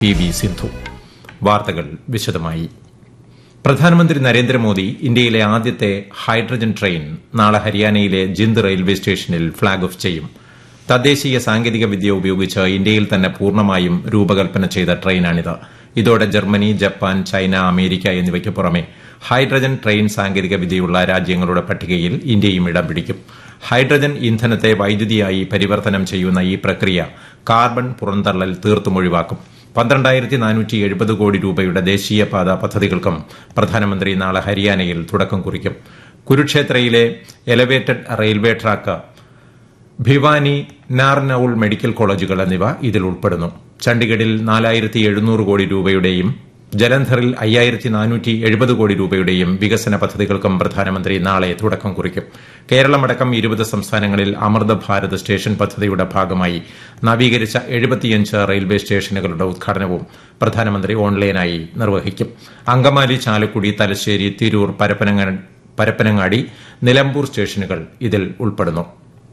P V Sindhu വാർത്തകൾ വിശദമായി പ്രധാനമന്ത്രി നരേന്ദ്രമോദി ഇന്ത്യയിലെ ആദ്യത്തെ ഹൈഡ്രജൻ ട്രെയിൻ നാളെ ഹരിയാനയിലെ ജിന്ദ് റെയിൽവേ സ്റ്റേഷനിൽ ഫ്ളാഗ് ഓഫ് ചെയ്യും തദ്ദേശീയ സാങ്കേതിക വിദ്യ ഉപയോഗിച്ച് ഇന്ത്യയിൽ തന്നെ പൂർണ്ണമായും രൂപകൽപ്പന ചെയ്ത ട്രെയിനാണിത് ഇതോടെ ജർമ്മനി ജപ്പാൻ ചൈന അമേരിക്ക എന്നിവയ്ക്ക് പുറമെ ഹൈഡ്രജൻ ട്രെയിൻ സാങ്കേതിക വിദ്യയുള്ള രാജ്യങ്ങളുടെ പട്ടികയിൽ ഇന്ത്യയും ഇടം പിടിക്കും ഹൈഡ്രജൻ ഇന്ധനത്തെ വൈദ്യുതിയായി പരിവർത്തനം ചെയ്യുന്ന ഈ പ്രക്രിയ കാർബൺ പുറന്തള്ളൽ തീർത്തും ഒഴിവാക്കും പന്ത്രണ്ടായിരത്തി നാനൂറ്റി എഴുപത് കോടി രൂപയുടെ ദേശീയപാത പദ്ധതികൾക്കും പ്രധാനമന്ത്രി നാളെ ഹരിയാനയിൽ തുടക്കം കുറിക്കും കുരുക്ഷേത്രയിലെ elevated railway track Bhiwani Narnaul medical കോളേജുകൾ എന്നിവ ഇതിൽ ഉൾപ്പെടുന്നു ചണ്ഡിഗഡിൽ നാലായിരത്തി എഴുന്നൂറ് കോടി രൂപയുടെയും ജലന്ധറിൽ അയ്യായിരത്തി നാനൂറ്റി എഴുപത് കോടി രൂപയുടെയും വികസന പദ്ധതികൾക്കും പ്രധാനമന്ത്രി നാളെ തുടക്കം കുറിക്കും കേരളമടക്കം ഇരുപത് സംസ്ഥാനങ്ങളിൽ അമൃത ഭാരത് സ്റ്റേഷൻ പദ്ധതിയുടെ ഭാഗമായി നവീകരിച്ച എഴുപത്തിയഞ്ച് റെയിൽവേ സ്റ്റേഷനുകളുടെ ഉദ്ഘാടനവും പ്രധാനമന്ത്രി ഓൺലൈനായി നിർവഹിക്കും അങ്കമാലി ചാലക്കുടി തലശ്ശേരി തിരൂർ പരപ്പനങ്ങാടി നിലമ്പൂർ സ്റ്റേഷനുകൾ ഇതിൽ ഉൾപ്പെടുന്നു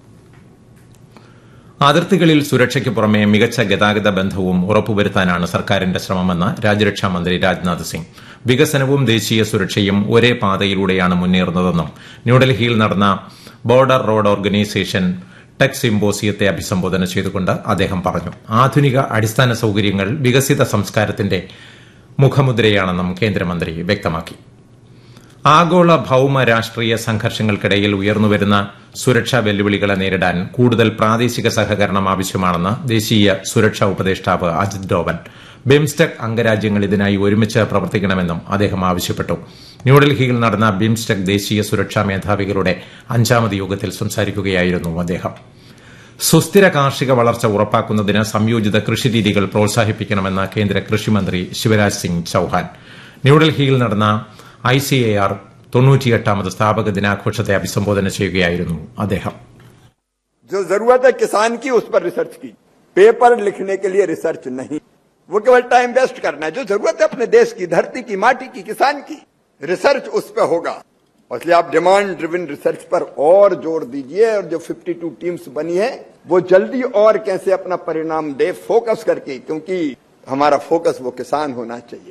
അതിർത്തികളിൽ സുരക്ഷയ്ക്ക് പുറമെ മികച്ച ഗതാഗത ബന്ധവും ഉറപ്പുവരുത്താനാണ് സർക്കാരിന്റെ ശ്രമമെന്ന് രാജ്യരക്ഷാമന്ത്രി രാജ്നാഥ് സിംഗ് വികസനവും ദേശീയ സുരക്ഷയും ഒരേ പാതയിലൂടെയാണ് മുന്നേറുന്നതെന്നും ന്യൂഡൽഹിയിൽ നടന്ന ബോർഡർ റോഡ് ഓർഗനൈസേഷൻ ടെക് സിംബോസിയത്തെ അഭിസംബോധന ചെയ്തുകൊണ്ട് അദ്ദേഹം പറഞ്ഞു ആധുനിക അടിസ്ഥാന സൌകര്യങ്ങൾ വികസിത സംസ്കാരത്തിന്റെ മുഖമുദ്രയാണെന്നും കേന്ദ്രമന്ത്രി വ്യക്തമാക്കി ആഗോള ഭൌമ രാഷ്ട്രീയ സംഘർഷങ്ങൾക്കിടയിൽ ഉയർന്നുവരുന്ന സുരക്ഷാ വെല്ലുവിളികളെ നേരിടാൻ കൂടുതൽ പ്രാദേശിക സഹകരണം ആവശ്യമാണെന്ന് ദേശീയ സുരക്ഷാ ഉപദേഷ്ടാവ് അജിത് ഡോവൽ ബിംസ്റ്റെക് അംഗരാജ്യങ്ങൾ ഇതിനായി ഒരുമിച്ച് പ്രവർത്തിക്കണമെന്നും അദ്ദേഹം ആവശ്യപ്പെട്ടു ന്യൂഡൽഹിയിൽ നടന്ന ബിംസ്റ്റെക് ദേശീയ സുരക്ഷാ മേധാവികളുടെ അഞ്ചാമത് യോഗത്തിൽ സംസാരിക്കുകയായിരുന്നു അദ്ദേഹം സുസ്ഥിര കാർഷിക വളർച്ച ഉറപ്പാക്കുന്നതിന് സംയോജിത കൃഷിരീതികൾ പ്രോത്സാഹിപ്പിക്കണമെന്ന് കേന്ദ്ര കൃഷിമന്ത്രി ശിവരാജ് സിംഗ് ചൌഹാൻ ന്യൂഡൽഹിയിൽ നടന്ന ഐ സി എ ആർ തൊണ്ണൂറ്റിയെട്ടാമത് സ്ഥാപക ദിനാഘോഷത്തെ അഭിസംബോധന ചെയ്യുകയായിരുന്നു അദ്ദേഹം जो जरूरत है किसान की उस पर रिसर्च की पेपर लिखने के लिए रिसर्च नहीं वो केवल टाइम वेस्ट करना है जो जरूरत है अपने देश की धरती की माटी की किसान की रिसर्च उस पर होगा और इसलिए आप डिमांड ड्रिवन रिसर्च पर और जोर दीजिए और जो 52 टीम्स बनी है वो जल्दी और कैसे अपना परिणाम दे फोकस करके क्योंकि हमारा फोकस वो किसान होना चाहिए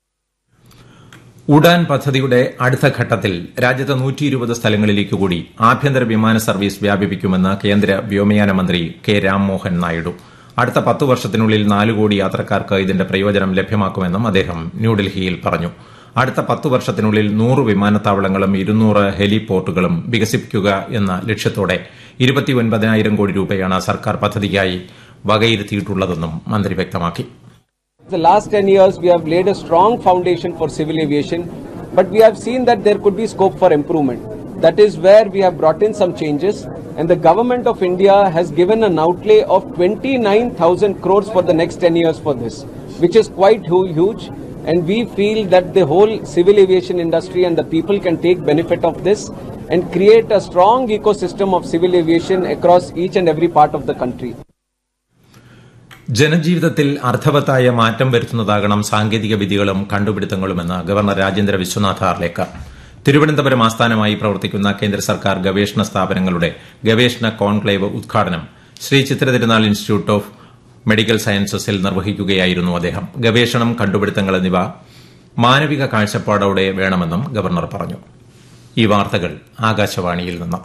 ഉഡാൻ പദ്ധതിയുടെ അടുത്ത ഘട്ടത്തിൽ രാജ്യത്തെ നൂറ്റി ഇരുപത് സ്ഥലങ്ങളിലേക്ക് കൂടി ആഭ്യന്തര വിമാന സർവീസ് വ്യാപിപ്പിക്കുമെന്ന് കേന്ദ്ര വ്യോമയാന മന്ത്രി കെ രാംമോഹൻ നായിഡു അടുത്ത പത്ത് വർഷത്തിനുള്ളിൽ നാല് കോടി യാത്രക്കാർക്ക് ഇതിന്റെ പ്രയോജനം ലഭ്യമാക്കുമെന്നും അദ്ദേഹം ന്യൂഡൽഹിയിൽ പറഞ്ഞു അടുത്ത പത്ത് വർഷത്തിനുള്ളിൽ നൂറ് വിമാനത്താവളങ്ങളും ഇരുന്നൂറ് ഹെലിപോർട്ടുകളും വികസിപ്പിക്കുക എന്ന ലക്ഷ്യത്തോടെ ഇരുപത്തിയൊൻപതിനായിരം കോടി രൂപയാണ് സർക്കാർ പദ്ധതിക്കായി വകയിരുത്തിയിട്ടുള്ളതെന്നും മന്ത്രി വ്യക്തമാക്കി The last 10 years, we have laid a strong foundation for civil aviation, but we have seen that there could be scope for improvement. That is where we have brought in some changes, and the government of India has given an outlay of 29,000 crores for the next 10 years for this, which is quite hu- huge. And we feel that the whole civil aviation industry and the people can take benefit of this and create a strong ecosystem of civil aviation across each and every part of the country. ജനജീവിതത്തിൽ അർത്ഥവത്തായ മാറ്റം വരുത്തുന്നതാകണം സാങ്കേതിക വിദ്യകളും കണ്ടുപിടുത്തങ്ങളുമെന്ന് governor Rajendra Vishwanath Arlekar Thiruvananthapuram ആസ്ഥാനമായി പ്രവർത്തിക്കുന്ന കേന്ദ്ര സർക്കാർ ഗവേഷണ സ്ഥാപനങ്ങളുടെ ഗവേഷണ കോൺക്ലേവ് ഉദ്ഘാടനം Sree Chitratirunal institute of medical സയൻസസിൽ നിർവഹിക്കുകയായിരുന്നു അദ്ദേഹം ഗവേഷണം കണ്ടുപിടുത്തങ്ങൾ എന്നിവ മാനവിക കാഴ്ചപ്പാടോടെ വേണമെന്നും ഗവർണർ പറഞ്ഞു ഈ വാർത്തകൾ ആകാശവാണിയിൽ നിന്ന്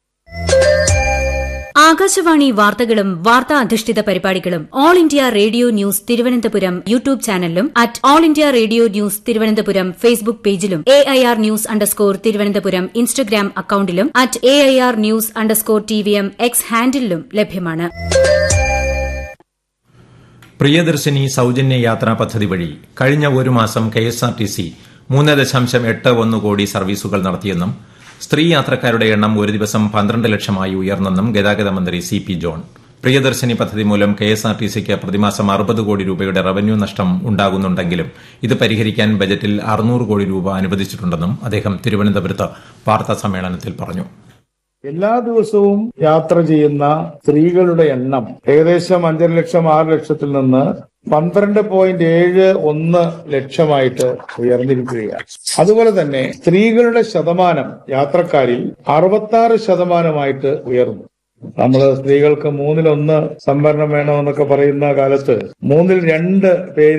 ആകാശവാണി വാർത്തകളും വാർത്താ അധിഷ്ഠിത പരിപാടികളും all India radio news Thiruvananthapuram YouTube ചാനലിലും at all India radio news Thiruvananthapuram Facebook പേജിലും A I R news underscore Thiruvananthapuram Instagram അക്കൌണ്ടിലും at A I R news underscore T V M X ഹാൻഡിലും ലഭ്യമാണ് പ്രിയദർശിനി സൌജന്യ യാത്രാ പദ്ധതി വഴി കഴിഞ്ഞ ഒരു മാസം കെഎസ്ആർടിസി മൂന്ന് ദശാംശം എട്ട് ഒന്ന് കോടി സർവീസുകൾ നടത്തിയെന്നും സ്ത്രീ യാത്രക്കാരുടെ എണ്ണം ഒരു ദിവസം പന്ത്രണ്ട് ലക്ഷമായി ഉയർന്നെന്നും ഗതാഗത മന്ത്രി സി പി ജോൺ പ്രിയദർശിനി പദ്ധതി മൂലം കെഎസ്ആർടിസിക്ക് പ്രതിമാസം അറുപത് കോടി രൂപയുടെ റവന്യൂ നഷ്ടം ഉണ്ടാകുന്നുണ്ടെങ്കിലും ഇത് പരിഹരിക്കാൻ ബജറ്റിൽ അറുന്നൂറ് കോടി രൂപ അനുവദിച്ചിട്ടുണ്ടെന്നും അദ്ദേഹം തിരുവനന്തപുരത്ത് വാർത്താ സമ്മേളനത്തിൽ പറഞ്ഞു എല്ലാ ദിവസവും യാത്ര ചെയ്യുന്ന സ്ത്രീകളുടെ എണ്ണം ഏകദേശം അഞ്ചര ലക്ഷം ആറ് ലക്ഷത്തിൽ നിന്ന് പന്ത്രണ്ട് പോയിന്റ് ഏഴ് ഒന്ന് ലക്ഷമായിട്ട് ഉയർന്നിരിക്കുകയാണ് അതുപോലെ തന്നെ സ്ത്രീകളുടെ ശതമാനം യാത്രക്കാരിൽ അറുപത്തി ആറ് ശതമാനമായിട്ട് ഉയർന്നു നമ്മൾ സ്ത്രീകൾക്ക് മൂന്നിലൊന്ന് സംവരണം വേണമെന്നൊക്കെ പറയുന്ന കാലത്ത് മൂന്നിൽ രണ്ട് പേര്